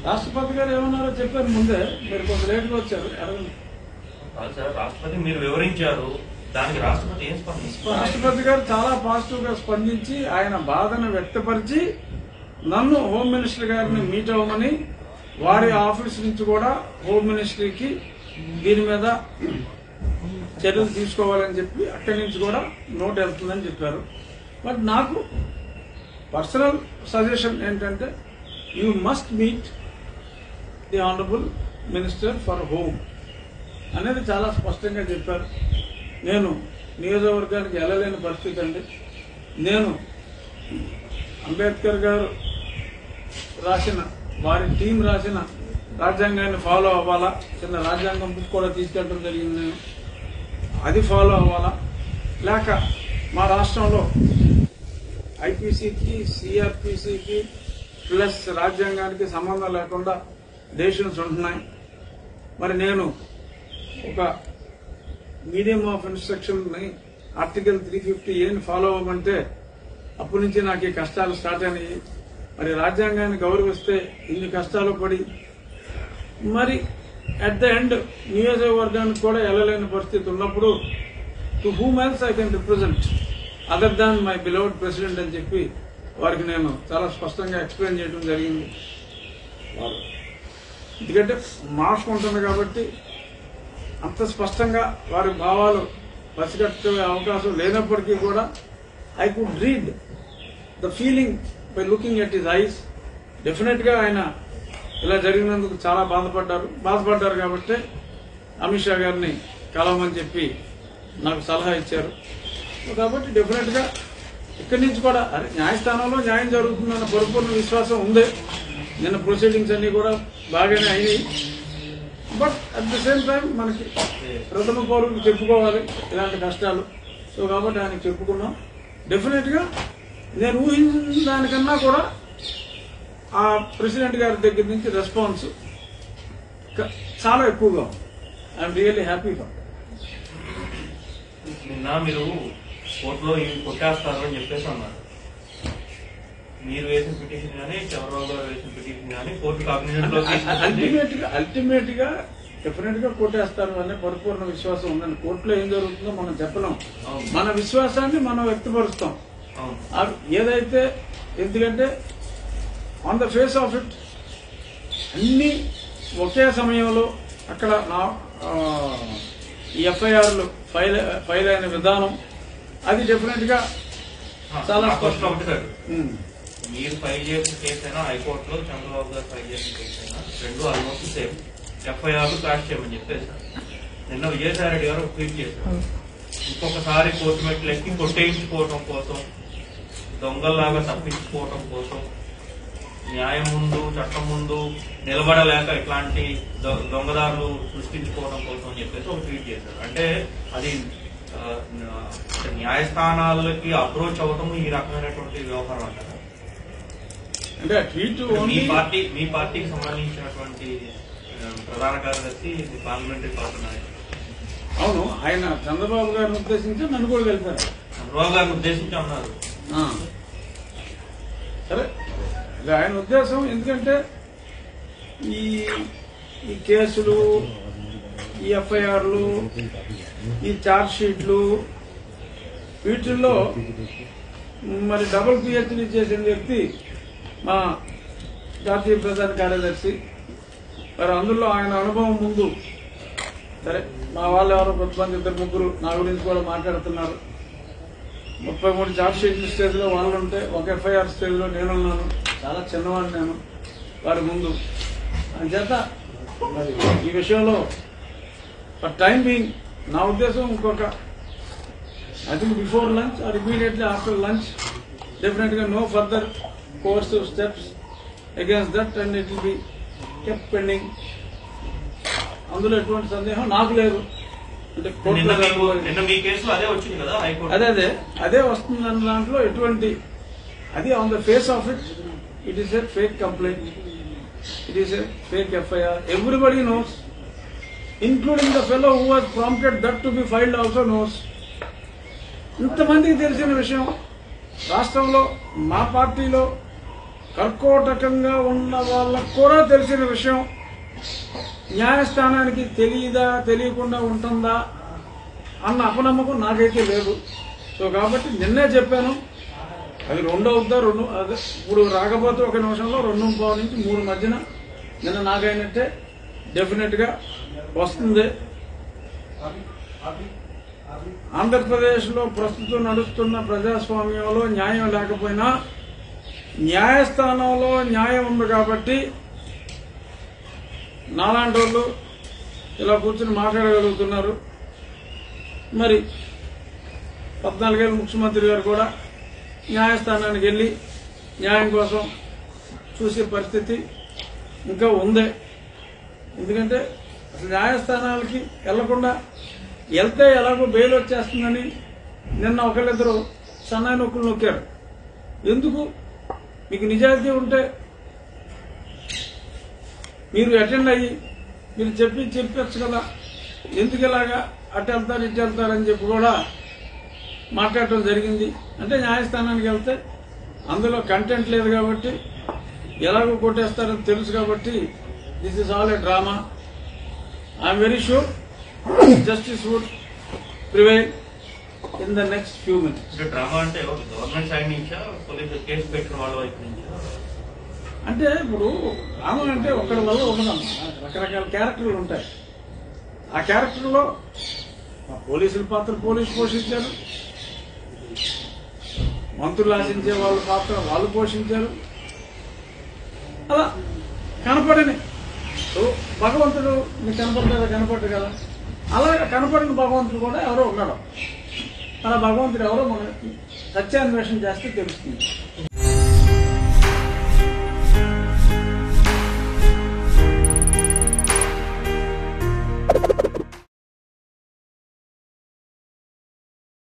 రాష్ట్రపతి గారు ఏమన్నారో చెప్పారు ముందే మీరు కొంత లేట్గా వచ్చారు అడగండి కాదు సార్ రాష్ట్రపతి మీరు వివరించారు దానికి రాష్ట్రపతి ఏం స్పందిస్తారు రాష్ట్రపతి గారు చాలా పాజిటివ్ గా స్పందించి ఆయన బాధను వ్యక్తపరిచి నన్ను హోమ్ మినిస్టర్ గారిని మీట్ అవ్వమని వారి ఆఫీస్ నుంచి కూడా హోమ్ మినిస్ట్రీకి దీని మీద చర్యలు తీసుకోవాలని చెప్పి అక్కడి నుంచి కూడా నోట్ వెళ్తుందని చెప్పారు బట్ నాకు పర్సనల్ సజెషన్ ఏంటంటే you must meet the honourable minister for home అనేది చాలా స్పష్టంగా చెప్పారు నేను నియోజకవర్గానికి వెళ్ళలేని పరిస్థితి అండి నేను అంబేద్కర్ గారు రాసిన వారి టీం రాసిన రాజ్యాంగాన్ని ఫాలో అవ్వాలా చిన్న రాజ్యాంగం బుక్ కూడా తీసుకెళ్ళడం జరిగింది నేను అది ఫాలో అవ్వాలా లేక మా రాష్ట్రంలో ఐపీసీకి సిఆర్పిసికి ప్లస్ రాజ్యాంగానికి సంబంధం లేకుండా డెసిషన్స్ ఉంటున్నాయి మరి నేను ఒక మీడియం ఆఫ్ ఇన్స్ట్రక్షన్ ని ఆర్టికల్ త్రీ ఫిఫ్టీ ఏని ఫాలో అవ్వమంటే అప్పటి నుంచి నాకు ఈ కష్టాలు స్టార్ట్ అయినాయి మరి రాజ్యాంగాన్ని గౌరవిస్తే ఇన్ని కష్టాలు పడి మరి అట్ ద ఎండ్ నియోజకవర్గానికి కూడా వెళ్ళలేని పరిస్థితి ఉన్నప్పుడు to whom else I can represent other than my beloved president అని చెప్పి వారికి నేను చాలా స్పష్టంగా ఎక్స్ప్లెయిన్ చేయడం జరిగింది వారు ఎందుకంటే మార్చుకుంటుంది కాబట్టి అంత స్పష్టంగా వారి భావాలు పసిగట్టే అవకాశం లేనప్పటికీ కూడా I could read the feeling by looking at his eyes definite గా ఆయన ఇలా జరిగినందుకు చాలా బాధపడ్డారు బాధపడ్డారు కాబట్టి అమిత్ షా గారిని కలవమని చెప్పి నాకు సలహా ఇచ్చారు కాబట్టి డెఫినెట్ గా ఇక్కడి నుంచి కూడా అరే న్యాయస్థానంలో న్యాయం జరుగుతుందన్న పరిపూర్ణ విశ్వాసం ఉంది నిన్న ప్రొసీడింగ్స్ అన్ని కూడా బాగానే అయినాయి but at the same time మనకి ప్రథమ పౌరులకు చెప్పుకోవాలి ఇలాంటి కష్టాలు సో కాబట్టి ఆయనకు చెప్పుకున్నాం డెఫినెట్ గా నేను ఊహించిన దానికన్నా కూడా ఆ ప్రెసిడెంట్ గారి దగ్గర నుంచి రెస్పాన్స్ క- చాలా ఎక్కువగా ఉంది ఐఎమ్ రియల్లీ హ్యాపీ ఫర్ నిన్న మీరు కోర్టులో ఇవి కొట్టేస్తారు అని చెప్పేసి అన్నారు మీరు వేసిన పిటిషన్ కానీ చంద్రబాబు గారు వేసిన పిటిషన్ కానీ కోర్టు కాగ్నిజెంట్ లో తీసుకుంటుంది అల్టిమేట్ గా అల్టిమేట్ గా డెఫినెట్ గా కొట్టేస్తారు అనే పరిపూర్ణ విశ్వాసం ఉందని కోర్టులో ఏం జరుగుతుందో మనం చెప్పలేం అవును. మన విశ్వాసాన్ని మనం వ్యక్తపరుస్తాం అవును అవి ఏదైతే ఎందుకంటే on the face of it అన్ని ఒకే సమయంలో అక్కడ నా ఆ, ఈ ఎఫ్ఐఆర్లు ఫైల్ ఫైల్ అయిన విధానం అది డెఫినెట్ గా చాలా నా క్వశ్చన్ స్పష్టం. ఒకటి సార్ ఉమ్, మీరు ఫైల్ చేసిన కేసు అయినా హైకోర్టులో చంద్రబాబు గారు ఫైల్ చేసిన కేసు అయినా రెండు ఆల్మోస్ట్ సేమ్ ఎఫ్ఐఆర్ క్రాష్ చేయమని చెప్పేశారు నిన్న విజయసాయి రెడ్డి గారు ఒక ట్వీట్ చేశారు ఇంకొకసారి కోర్టు మెట్లు ఎక్కి కొట్టేయించుకోవటం కోసం దొంగల్లాగా తప్పించుకోవటం కోసం న్యాయం ముందు చట్టం ముందు నిలబడలేక ఇట్లాంటి దొ- దొంగదారులు సృష్టించుకోవడం కోసం అని చెప్పేసి ఒక ట్వీట్ చేశారు అంటే అది ఆ, న- న్యాయస్థానాలకి అప్రోచ్ అవ్వటం ఈ రకమైనటువంటి వ్యవహారం అంటారు అంటే ట్వీట్ మీ ఓన్లీ పార్టీ మీ పార్టీకి సంబంధించినటువంటి ఆ, ప్రధాన కార్యదర్శి పార్లమెంటరీ పార్టీ నాయకుడు అవును ఆయన చంద్రబాబు గారిని ఉద్దేశించి నన్ను కూడా కలిపారు చంద్రబాబు గారిని ఉద్దేశించి అన్నారు ఆ. సరే ఇది ఆయన ఉద్దేశం ఎందుకంటే ఈ ఈ కేసులు ఈ ఎఫ్ఐఆర్లు ఈ ఛార్జ్ షీట్లు వీటిల్లో మరి డబుల్ పిహెచ్డీ చేసిన వ్యక్తి మా జాతీయ ప్రధాన కార్యదర్శి మరి అందులో ఆయన అనుభవం ముందు సరే మా వాళ్ళు ఎవరో కొంతమంది ఇద్దరు ముగ్గురు నా గురించి కూడా మాట్లాడుతున్నారు ముప్పై మూడు చార్జ్ షీట్ల స్టేజ్ లో వాళ్ళు ఉంటే ఒక ఎఫ్ఐఆర్ స్టేజ్ లో నేనున్నాను చాలా చిన్నవాడిని నేను వారి ముందు అంచేత మరి ఈ విషయంలో ఫర్ టైం బీయింగ్ నా ఉద్దేశం ఇంకొక I think before lunch or immediately after lunch definite గా no further course steps against that and it will be kept pending అందులో ఎటువంటి సందేహం నాకు లేదు అంటే నిన్న కోర్టులో మీకు జరగబోయే- నిన్న మీ కేసులో అదే వచ్చింది కదా హైకోర్టు అదే అదే అదే వస్తుంది అన్న దాంట్లో ఎటువంటి అది on the face of it it is a fake complaint it is a fake FIR everybody knows including the fellow who has prompted that to be filed also knows ఇంతమందికి తెలిసిన విషయం రాష్ట్రంలో మా పార్టీలో కర్కోటకంగా ఉన్న వాళ్ళకు కూడా తెలిసిన విషయం న్యాయస్థానానికి తెలియదా తెలియకుండా ఉంటుందా అన్న అపనమ్మకం నాకైతే లేదు సో కాబట్టి నిన్నే చెప్పాను అది రెండు అవుద్దా రెండు అదే ఇప్పుడు రాకపోతే ఒక నిమిషంలో రెండు పావు నుంచి మూడు మధ్యన నిన్న నాకైనట్టే డెఫినెట్ గా వస్తుంది ఆంధ్రప్రదేశ్లో ప్రస్తుతం నడుస్తున్న ప్రజాస్వామ్యంలో న్యాయం లేకపోయినా న్యాయస్థానంలో న్యాయం ఉంది కాబట్టి నాలాంటి వాళ్ళు ఇలా కూర్చుని మాట్లాడగలుగుతున్నారు మరి పద్నాలుగేళ్ళ ముఖ్యమంత్రి గారు కూడా న్యాయస్థానానికి వెళ్ళి న్యాయం కోసం చూసే పరిస్థితి ఇంకా ఉంది ఎందుకంటే అసలు న్యాయస్థానాలకి వెళ్లకుండా వెళ్తే ఎలాగో బెయిల్ వచ్చేస్తుందని నిన్న ఒకళ్ళిద్దరు సన్నాయి నొక్కులు నొక్కారు ఎందుకు మీకు నిజాయితీ ఉంటే మీరు అటెండ్ అయ్యి మీరు చెప్పి చెప్పచ్చు కదా ఎందుకు ఇలాగా అటు వెళ్తారు ఇటు వెళ్తారని చెప్పి కూడా మాట్లాడటం జరిగింది అంటే న్యాయస్థానానికి వెళ్తే అందులో కంటెంట్ లేదు కాబట్టి ఎలాగో కొట్టేస్తారని తెలుసు కాబట్టి this is all a drama I'm very sure justice would prevail in the next few minutes అంటే డ్రామా అంటే ఎవరు గవర్నమెంట్ సైడ్ నుంచా పోలీసు కేసు పెట్టిన వాళ్ళ వైపు నుంచా అంటే ఇప్పుడు రామ అంటే ఒకరి వల్ల ఉండదమ్మా రకరకాల క్యారెక్టర్లు ఉంటాయి ఆ క్యారెక్టర్లో ఆ పోలీసుల పాత్ర పోలీసు పోషించారు మంత్రులు ఆశించే వాళ్ళ పాత్ర వాళ్ళు పోషించారు అలా కనపడని సో భగవంతుడు మీకు కనపడతారా కనపడ్డు కదా అలా కనపడిన భగవంతుడు కూడా ఎవరో ఉన్నాడు అలా భగవంతుడు ఎవరో మన సత్యాన్వేషణ చేస్తే తెలుస్తుంది